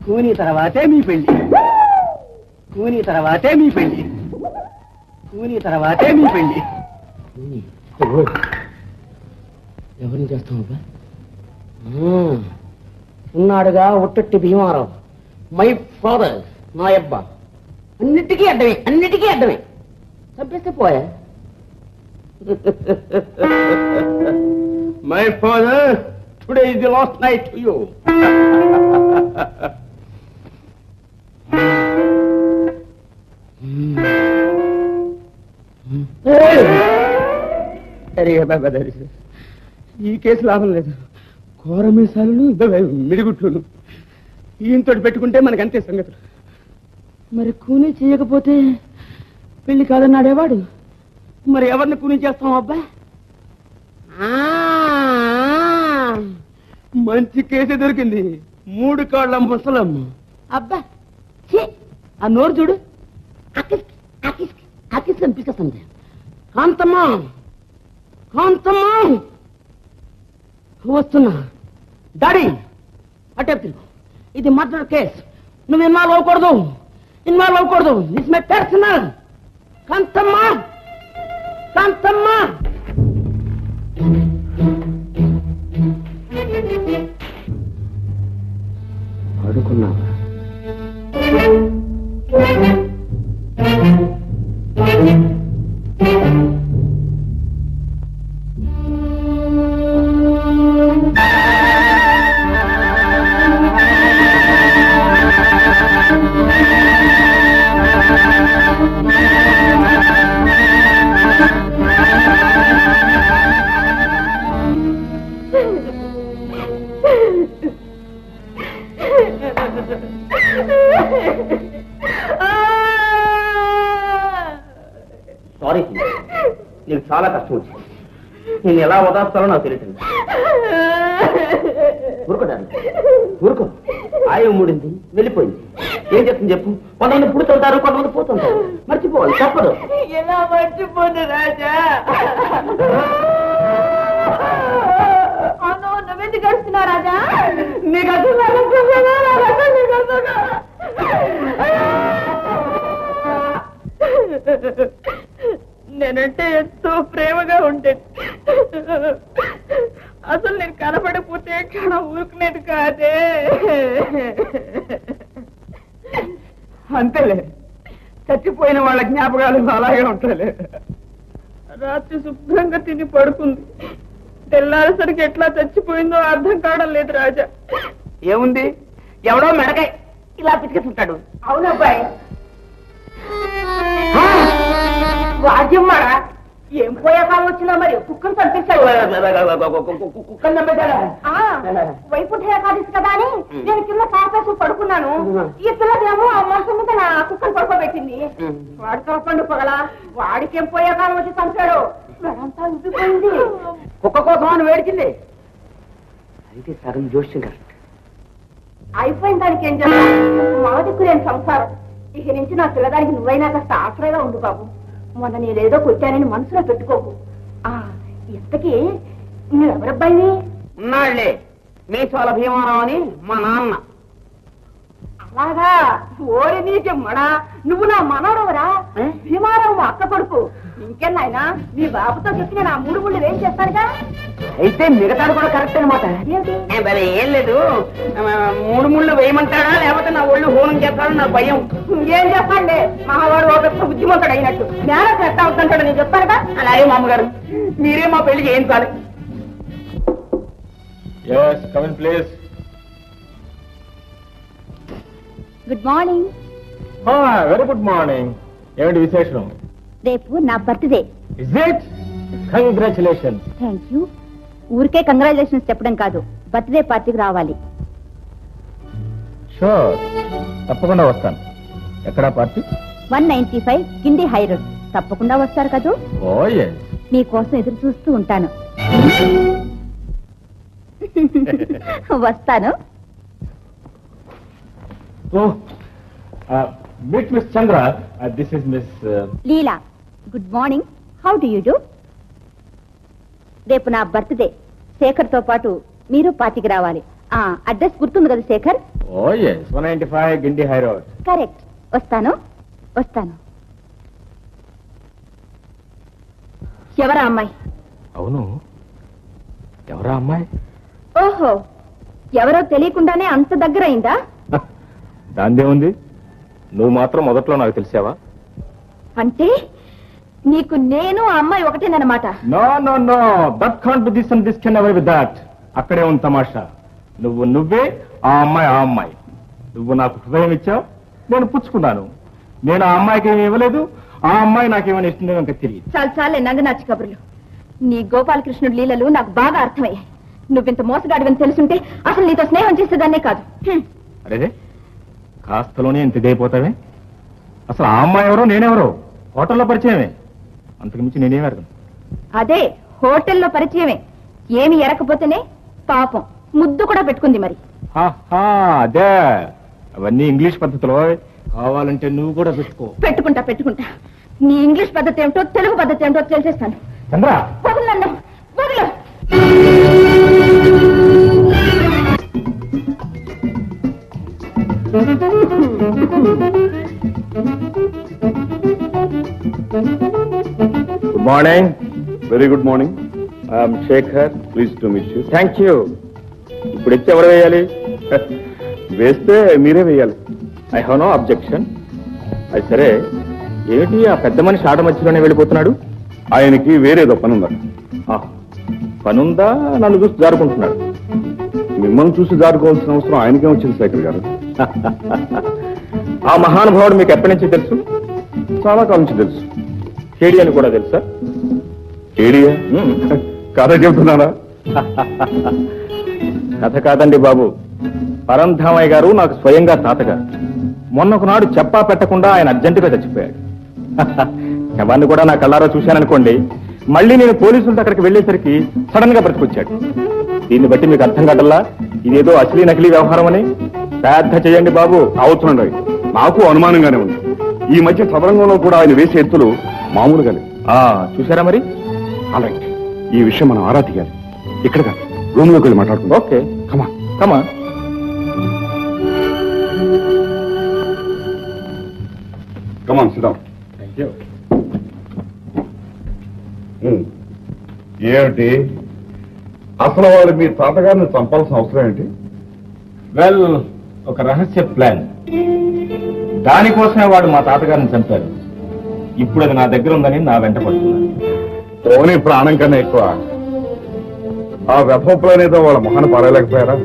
కూని తర్వాతే మీ పెళ్లి కూని తర్వాతే మీ పెళ్లి కూని తర్వాతే మీ పెళ్లి ఎవరిని చేస్తాం అబ్బా ఉన్నాడుగా ఉట్టట్టి భీమారావు మై ఫాదర్ నా అబ్బా అన్నిటికీ అడ్డమే అన్నిటికీ అడ్డమే చంపేస్తే పోయా my father today is the last night to you అరే బాబా ఈ కేసు లాభం లేదు కూర మీసాలను మిడిగుట్లును ఈయంతో పెట్టుకుంటే మనకి అంతే సంగతులు మరి కూనీ చేయకపోతే పెళ్లి కాదన్నాడేవాడు మరి ఎవరిని కూనీ చేస్తాం అబ్బా ఆ, మంచి కేసు దొరికింది మూడు కాళ్ళ ముసలం అబ్బా ఛీ, ఆ నోరు చూడు అకిస్ అకిస్ అకిస్ అనిపిస్తుంది కాంతమ్మా కాంతమ్మా వస్తున్నా డాడీ అటే తిరుగు ఇది మర్డర్ కేస్ నువ్వు ఇన్వాల్వ్ అవ్వకూడదు ఇన్వాల్వ్ అవ్వకూడదు దిస్ మై పర్సనల్ కాంతమ్మా కాంతమ్మా అడుకున్నావా సారీ నీకు చాలా కష్టం వచ్చింది నేను ఎలా వదాస్తానో నాకు తెలియదు ఊరుకోడాను ఊరుకో ఆయం మూడింది వెళ్ళిపోయింది ఏం చెప్తుంది చెప్పు కొంతమంది పుడుతుంటారు కొంతమంది పోతుంటారు మర్చిపోవాలి తప్పదు ఎలా మర్చిపోను రాజా అవును నువ్వెందుకు గడుస్తున్నావు రాజా నీకు అసలు నీకు అసలు నేనంటే ఎంతో ప్రేమగా ఉండేది అసలు నేను కనపడకపోతే ఎక్కడ ఊరుకునేది కాదే అంతేలే చచ్చిపోయిన వాళ్ళ జ్ఞాపకాలు అలాగే ఉంటాయిలే రాత్రి శుభ్రంగా తిని పడుకుంది తెల్లారేసరికి ఎట్లా చచ్చిపోయిందో అర్థం కావడం లేదు రాజా ఏముంది ఎవడో మెడకాయ ఇలా పిచ్చికేస్తుంటాడు అవునబ్బాయి రాజ్యమ్మాడా ఏం పోయే కాలం వచ్చినా మరి కుక్కను చంపేశాడు కుక్కలు నమ్మేశారా ఆ, వైకుంఠ ఏకాదశి కదా అని నేను కింద పాపేసి పడుకున్నాను ఈ పిల్లదేమో ఆ మనసు మీద నా కుక్కను పడుకోబెట్టింది వాడితో పండు పగల వాడికేం పోయే కాలం వచ్చి చంపాడు వాడంతా ఉబ్బిపోయింది కుక్క కోసం అని వేడిచింది అయితే సగం జోష్యం కరెక్ట్ అయిపోయిన దానికి ఏం చేస్తాను మా దిక్కు నేను సంసారం ఇక నుంచి నా పిల్లదానికి నువ్వైనా కాస్త ఆశ్రయంగా ఉండు బాబు మొన్న నేనేదో కొట్టానని మనసులో పెట్టుకోకు ఆ ఇంతకీ నువ్వెవరబ్బాయివి ఉన్నాళ్లే మీసాల భీమారావు అని మా నాన్న అలాగా ఓరి నీకెమ్మడా నువ్వు నా మనవడవరా ఏ? భీమారావు మా అక్క కొడుకు ఇంకెన్నాయనా నీ బాబుతో చెప్పి నేను ఆ మూడు ముళ్ళు ఏం చేస్తానుగా అయితే మిగతాడు కూడా కరెక్ట్ అనమాట అదేంటి ఏం లేదు ఆ, మూడు ముళ్ళు వేయమంటాడా లేకపోతే నా ఒళ్ళు హోనం చేస్తాడని నా భయం ఏం చెప్పండి మహావాడు ఒక పెద్ద బుద్ధిమంతుడు అయినట్టు జ్ఞానం ఎట్లా అవుతుంటాడు నేను చెప్తానుగా అలాగే మామగారు మీరే మా పెళ్లి చేయించాలి Yes, come in, please. Good morning Ah, very good morning. ఏమిటి విశేషం రేపు నా birthday is it congratulations thank you ఊరికే కంగ్రాచులేషన్స్ చెప్పడం కాదు బర్త్డే పార్టీకి రావాలి షూర్ తప్పకుండా వస్తాను ఎక్కడా party one ninety five Guindy high road తప్పకుండా వస్తారు కదూ ఓ ఎస్ మీకోసం ఎదురు చూస్తూ ఉంటాను వస్తాను oh meet Miss Chandra this is Miss Leela good morning how do you do రేపు నా బర్త్డే శేఖర్ తో పాటు మీరు పార్టీకి రావాలి ఆ అడ్రస్ గుర్తుంది కదా Shekhar oh yes one ninety five Guindy high road correct వస్తాను వస్తాను ఎవరా అమ్మాయి అవును ఎవరా అమ్మాయి ఓహో ఎవరో తెలియకుండానే అంత దగ్గర అయిందా దాందే ఉంది నువ్వు మాత్రం మొదట్లో నాకు తెలిసావా అంటే నీకు నేను ఆ అమ్మాయి ఒకటేనమాట no no no that can't be this and this can ever with that అక్కడే ఉంది తమాషా నువ్వు నువ్వే ఆ అమ్మాయి ఆ అమ్మాయి నువ్వు నాకు హృదయం ఇచ్చావు నేను పుచ్చుకున్నాను నేను ఆ అమ్మాయికి ఏమి ఇవ్వలేదు ఆ అమ్మాయి నాకేమైనా ఇస్తుందో ఇంకా తెలియదు చాలు చాలే నంగనాచి కబుర్లు నీ గోపాలకృష్ణుడి లీలలు నాకు బాగా అర్థమయ్యాయి నువ్వింత మోసగాడివని తెలుసుంటే అసలు నీతో స్నేహం చేసేదాన్నే కాదు హ్మ్. అరేదే కాస్తలోనే ఇంత ఇదైపోతావే అసలు ఆ అమ్మాయి ఎవరో నేనెవరో హోటల్లో పరిచయమే అంతకు మించి నేనేం అడగను అదే హోటల్లో పరిచయమే ఏమి ఎరకపోతేనే పాపం ముద్దు కూడా పెట్టుకుంది మరి హాహా, అదే అవన్నీ ఇంగ్లీష్ పద్ధతిలో కావాలంటే నువ్వు కూడా పెట్టుకో పెట్టుకుంటా పెట్టుకుంటా నీ ఇంగ్లీష్ పద్ధతి ఏమిటో తెలుగు పద్ధతి ఏమిటో తెలిసేస్తాను చంద్ర వదులు నన్ను వదులు good morning very good morning I'm Shekhar please to meet you thank you ఇప్పుడు ఎత్తి ఎవరు వేయాలి వేస్తే మీరే వేయాలి ఐ హావ్ నో అబ్జెక్షన్ అది సరే ఏమిటి ఆ పెద్ద మనిషి ఆట మధ్యలోనే వెళ్ళిపోతున్నాడు ఆయనకి వేరేదో పని ఉందట ఆ, పనుందా నన్ను చూసి జారుకుంటున్నాడు మిమ్మల్ని చూసి దాడుకోవాల్సిన అవసరం ఆయనకే వచ్చింది శేఖర్ గారు ఆ మహానుభావుడు మీకు ఎప్పటి నుంచి తెలుసు చాలా కాలం నుంచి తెలుసు కేడి అని కూడా తెలుసా ఏడియా మ్మ్. కథ చెబుతున్నారా కథ కాదండి బాబు పరంధామయ్య గారు నాకు స్వయంగా తాతగారు మొన్న ఒకనాడు చెప్పా పెట్టకుండా ఆయన అర్జెంటుగా చచ్చిపోయాడు శవాన్ని కూడా నా కళ్ళారా చూశాననుకోండి మళ్ళీ నేను పోలీసులతో అక్కడికి వెళ్ళేసరికి సడన్ గా బ్రతికొచ్చాడు దీన్ని బట్టి మీకు అర్థం కాదల్లా ఇదేదో అసలీ నకిలీ వ్యవహారం అని శ్రాద్ధ చేయండి బాబు అవుతుండండి నాకు అనుమానంగానే ఉంది ఈ మధ్య చదరంగంలో కూడా ఆయన వేసే ఎత్తులు మామూలుగా లేవు ఆ చూసారా మరి అలాగే ఈ విషయం మనం ఆరా తీయాలి ఇక్కడ కాదు రూమ్ లోకి వెళ్ళి మాట్లాడుకుందాం ఓకే కమా కమా కమాన్ సిద్ధం ఏమిటి అసలు వాడు మీ తాతగారిని చంపాల్సిన అవసరం ఏంటి వెల్ ఒక రహస్య ప్లాన్ దానికోసమే వాడు మా తాతగారిని చంపారు ఇప్పుడు అది నా దగ్గర ఉందని నా వెంట పడుతున్నాను పోనీ ప్రాణం కన్నా ఎక్కువ ఆ వ్యథోప్లాన్ ఏదో వాళ్ళ మొహన పారలేకపోయారా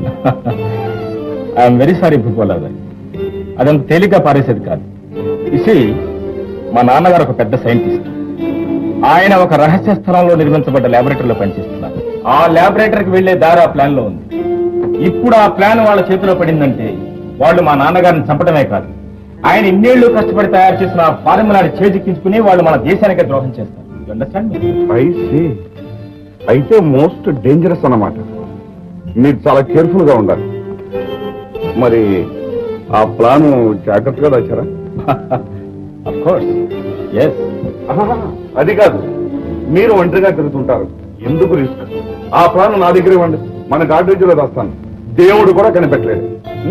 ఐఎమ్ వెరీ సారీ భూగోళాగా అదంత తేలిగ్గా పారేసేది కాదు ఇసి మా నాన్నగారు ఒక పెద్ద సైంటిస్ట్ ఆయన ఒక రహస్య స్థలంలో నిర్మించబడ్డ ల్యాబొరేటరీలో పనిచేస్తున్నారు ఆ ల్యాబొరేటరీకి వెళ్లే దారి ఆ ప్లాన్ లో ఉంది ఇప్పుడు ఆ ప్లాన్ వాళ్ళ చేతిలో పడిందంటే వాళ్ళు మా నాన్నగారిని చంపడమే కాదు ఆయన ఇన్నేళ్లు కష్టపడి తయారు చేసిన ఆ ఫార్ములాని చేజిక్కించుకుని వాళ్ళు మన దేశానికే ద్రోహం చేస్తారు You understand me? I see. అయితే మోస్ట్ డేంజరస్ అన్నమాట మీరు చాలా కేర్ఫుల్ గా ఉండాలి మరి ఆ ప్లాన్ జాగ్రత్తగా దాచారా of course yes ఆహా, అది కాదు మీరు ఒంటరిగా తిరుగుతుంటారు ఎందుకు రిస్క్ ఆ ప్లాన్ నా దగ్గర ఇవ్వండి మన గాడ్రేజీలో దాస్తాను దేవుడు కూడా కనిపెట్టలేదు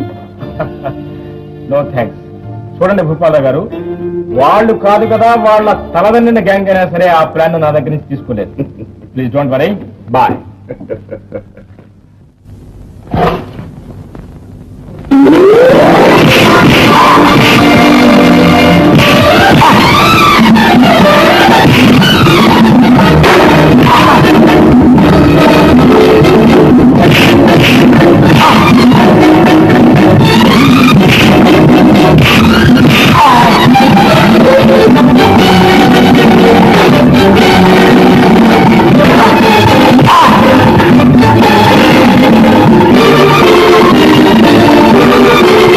నో థ్యాంక్స్ చూడండి భూపాలరావు గారు వాళ్ళు కాదు కదా వాళ్ళ తలదన్నిన గ్యాంగ్ అయినా సరే ఆ ప్లాన్ నా దగ్గర నుంచి తీసుకోలేదు ప్లీజ్ డోంట్ వరీ బాయ్ ఆ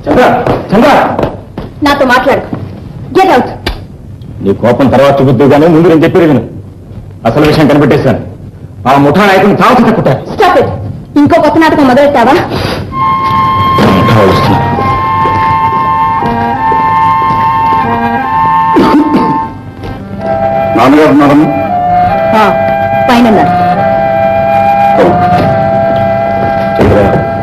చంద్ర చంద్ర నాతో మాట్లాడు గెట్ అవుట్ నీ కోపం తర్వాత చూపుద్దు కానీ ముందు నేను చెప్పేది విను అసలు విషయం కనిపెట్టేశాను ఆ ముఠా నాయకుని చావు తక్కుతారు స్టాప్ ఇట్ ఇంకో కొత్త నాటకం మొదలెట్టావా ముఠా వస్తున్నారు నాన్నగారు ఉన్నారమ్మా ఆ, పైన ఉన్నారు. చంద్ర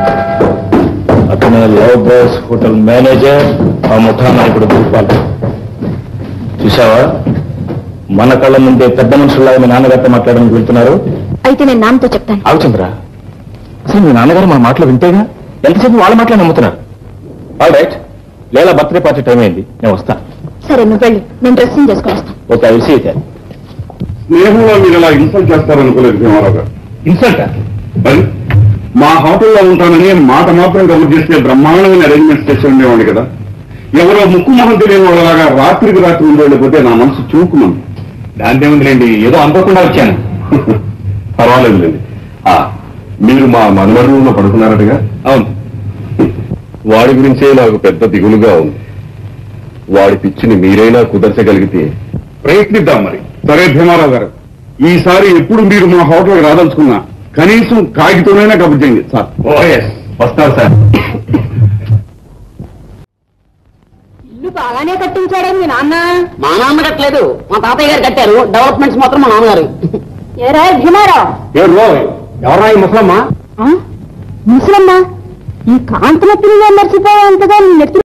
అతను లవ్ బాస్ హోటల్ మేనేజర్ ఆ ముఠా నాయకుడు గోపాల్ చూసావా మన కళ్ళ ముందే పెద్ద మనుషుల్లాగా మీ నాన్నగారితో మాట్లాడడానికి వెళ్తున్నారు అయితే నేను నాన్నతో చెప్తాను ఆగు చంద్ర అసలు మీ నాన్నగారు మా మాటలు వింటేగా ఎంతసేపు వాళ్ళ మాటలు నమ్ముతున్నారు all right Leela birthday party time అయింది నేను వస్తాను సరే నువ్వు వెళ్ళు నేను డ్రెస్సింగ్ చేసుకొని వస్తాను ఓకే ఐ సీ అయితే స్నేహంలో మీరు ఇలా ఇన్సల్ట్ చేస్తారనుకోలేదు భీమారావు గారు ఇన్సల్ట్ మరి మా హోటల్లో ఉంటానని మాట మాత్రం కబుర్ చేస్తే బ్రహ్మాండమైన అరేంజ్మెంట్స్ చేసి ఉండేవాడి కదా ఎవరో ముక్కు మొహం తెలియని వాళ్ళలాగా రాత్రికి రాత్రి ఉండి వెళ్ళిపోతే నా మనసు చూకుమంది దాంతో ఉందిలేండి ఏదో అనుకోకుండా వచ్చాను పర్వాలేదులేండి ఆ, మీరు మా మనవరంలో పడుకున్నారటగా అవును వాడి గురించే నాకు పెద్ద దిగులుగా ఉంది వాడి పిచ్చిని మీరైనా కుదర్చగలిగితే ప్రయత్నిద్దాం మరి సరే భీమారావు గారు ఈసారి ఎప్పుడు మీరు మా హోటల్కి రాదలుచుకున్నా కనీసం కాగితమైనా కబుర్ చేయండి సార్ ఓ ఎస్ వస్తాను సార్ ఇల్లు బాగానే కట్టించాడే మీ నాన్న మా నాన్న కట్టలేదు మా తాతయ్య గారు కట్టారు డెవలప్మెంట్స్ మాత్రం మా నాన్నగారు ఏరా భీమారావు ఏ రో ఎవరా ఈ ముసలమ్మా ముసలమ్మ ఈ కాంతల పిల్లలు మర్చిపోయేంతగా నీ నెత్తి